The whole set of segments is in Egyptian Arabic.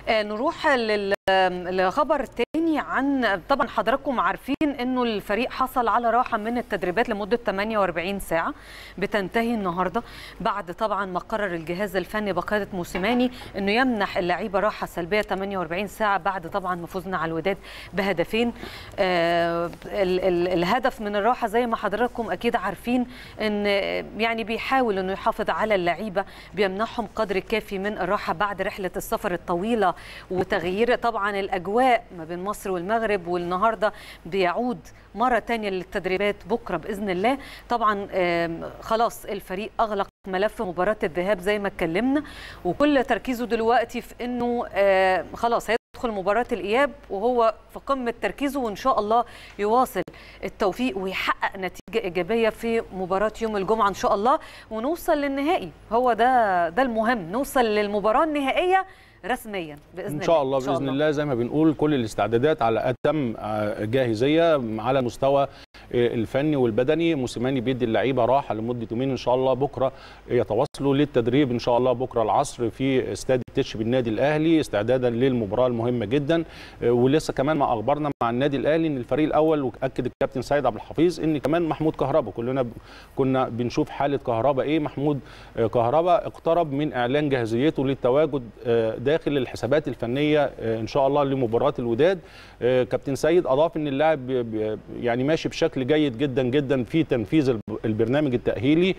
آه، نروح لل- لخبر تاني عن طبعا حضراتكم عارفين انه الفريق حصل على راحه من التدريبات لمده 48 ساعه بتنتهي النهارده بعد طبعا ما قرر الجهاز الفني بقياده موسيماني انه يمنح اللعيبه راحه سلبيه 48 ساعه بعد طبعا ما فزنا على الوداد بهدفين آه، ال- ال- الهدف من الراحه زي ما حضراتكم اكيد عارفين ان يعني بيحاول انه يحافظ على اللعيبه بيمنحهم قدر كافي من الراحه بعد رحله السفر الطويله وتغيير طبعا الاجواء ما بين مصر والمغرب والنهارده بيعود مره تانية للتدريبات بكره باذن الله طبعا آم، خلاص الفريق اغلق ملف مباراه الذهاب زي ما اتكلمنا وكل تركيزه دلوقتي في انه آه، خلاص هيدخل مباراه الاياب وهو في قمه تركيزه وان شاء الله يواصل التوفيق ويحقق نتيجه ايجابيه في مباراه يوم الجمعه ان شاء الله ونوصل للنهائي هو ده ده المهم نوصل للمباراه النهائيه رسميا باذن الله ان شاء الله باذن الله زي ما بنقول كل الاستعدادات على اتم آه، جاهزيه على المستوى آه، الفني والبدني موسيماني بيدي اللعيبه راحه لمده يومين ان شاء الله بكره يتواصلوا للتدريب ان شاء الله بكره العصر في استاد التتش بالنادي الاهلي استعدادا للمباراه المهمه جدا آه، ولسه كمان ما اخبرنا مع النادي الاهلي ان الفريق الاول واكد الكابتن سيد عبد الحفيظ ان كمان محمود كهربا كلنا ب- كنا بنشوف حاله كهربا ايه محمود آه، كهربا اقترب من اعلان جاهزيته للتواجد آه، داخل الحسابات الفنيه آه، ان شاء الله لمباراه الوداد آه، كابتن سيد اضاف ان اللاعب بي- بي- يعني ماشي بشكل جيد جدا جدا في تنفيذ الب- البرنامج التاهيلي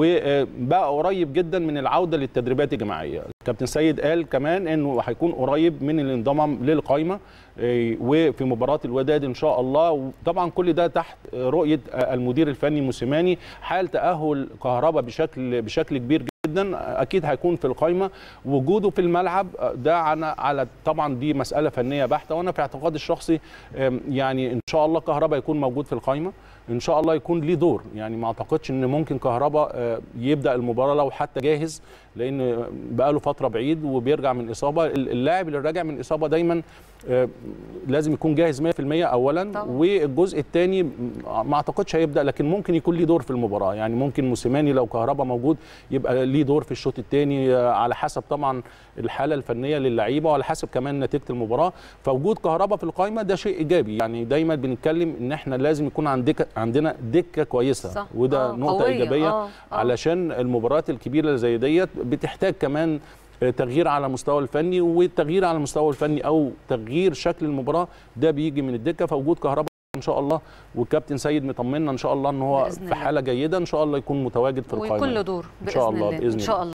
وبقى قريب جدا من العوده للتدريبات الجماعيه كابتن سيد قال كمان انه هيكون قريب من الانضمام للقائمه آه، وفي مباراه الوداد ان شاء الله وطبعا كل ده تحت رؤيه آه، المدير الفني موسيماني حال تاهل كهربا بشكل بشكل كبير جدا اكيد هيكون في القائمه وجوده في الملعب ده على على طبعا دي مساله فنيه بحته وانا في اعتقادي الشخصي آم، يعني ان شاء الله كهربا يكون موجود في القائمه ان شاء الله يكون ليه دور يعني ما اعتقدش ان ممكن كهربا آه، يبدا المباراه لو حتى جاهز لان بقاله فتره بعيد وبيرجع من اصابه اللاعب اللي راجع من اصابه دايما آه، لازم يكون جاهز 100% اولا طبعا. والجزء الثاني ما اعتقدش هيبدا لكن ممكن يكون ليه دور في المباراه يعني ممكن موسيماني لو كهربا موجود يبقى ليه دور في الشوط الثاني على حسب طبعا الحاله الفنيه للعيبه وعلى حسب كمان نتيجه المباراه فوجود كهربا في القائمه ده شيء ايجابي يعني دايما بنتكلم ان احنا لازم يكون عندك عندنا دكه كويسه صح. وده آه، نقطه قوية. ايجابيه آه، آه. علشان المباريات الكبيره اللي زي ديت بتحتاج كمان تغيير على المستوى الفني والتغيير على المستوى الفني او تغيير شكل المباراه ده بيجي من الدكه فوجود كهربا ان شاء الله والكابتن سيد مطمنا ان شاء الله ان هو بإذن في الله. حاله جيده ان شاء الله يكون متواجد في القائمه ويكون له دور إن شاء الله، الله بإذن ان شاء الله. الله